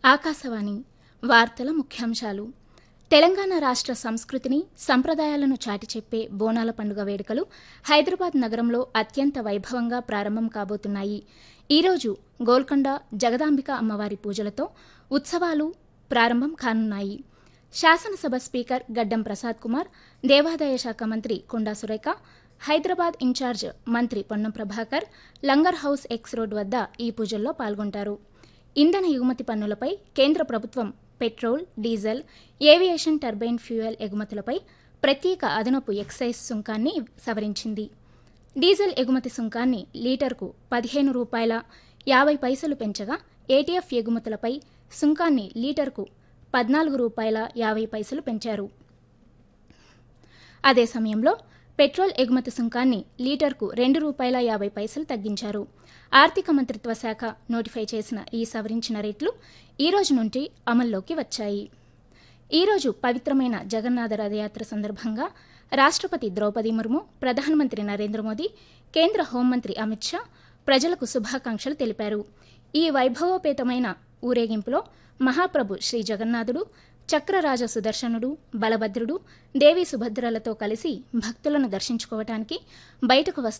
ఆకాశవాణి వార్తల ముఖ్యాంశాలు తెలంగాణ రాష్ట్ర సంస్కృతిని సంప్రదాయాలను చాటి చెప్పే బోనాల పండుగ వేడుకలు హైదరాబాద్ నగరంలో అత్యంత వైభవంగా ప్రారంభం కాబోతున్నాయి ఈరోజు గోల్కొండ జగదాంబిక అమ్మవారి పూజలతో ఉత్సవాలు ప్రారంభం కానున్నాయి శాసనసభ స్పీకర్ గడ్డం ప్రసాద్ కుమార్ దేవాదాయ శాఖ మంత్రి కొండా సురేఖ హైదరాబాద్ ఇన్ఛార్జ్ మంత్రి Ponnam Prabhakar Langar house X road వద్ద ఈ పూజల్లో పాల్గొంటారు ఇంధన ఎగుమతి పన్నులపై కేంద్ర ప్రభుత్వం petrol diesel aviation turbine fuel ఎగుమతులపై ప్రత్యేక అదనపు ఎక్సైజ్ సుంకాన్ని సవరించింది డీజిల్ ఎగుమతి సుంకాన్ని లీటర్కు పదిహేను రూపాయల యాభై పైసలు పెంచగా ఏటీఎఫ్ ఎగుమతులపై సుంకాన్ని లీటర్కు పద్నాలుగు రూపాయల యాభై పైసలు పెంచారు అదే సమయంలో పెట్రోల్ ఎగుమతి సుంకాన్ని లీటర్కు రెండు రూపాయల యాభై పైసలు తగ్గించారు ఆర్థిక మంత్రిత్వ శాఖ నోటిఫై చేసిన ఈ సవరించిన రేట్లు ఈ రోజు నుండి అమల్లోకి వచ్చాయి ఈ రోజు పవిత్రమైన జగన్నాథ రథయాత్ర సందర్భంగా రాష్ట్రపతి ద్రౌపది ముర్ము ప్రధానమంత్రి నరేంద్ర మోదీ కేంద్ర హోంమంత్రి అమిత్ షా ప్రజలకు శుభాకాంక్షలు తెలిపారు ఈ వైభవోపేతమైన ఊరేగింపులో మహాప్రభు శ్రీ జగన్నాథుడు చక్రరాజ సుదర్శనుడు బలభద్రుడు దేవి సుభద్రలతో కలిసి భక్తులను దర్శించుకోవటానికి బయటకు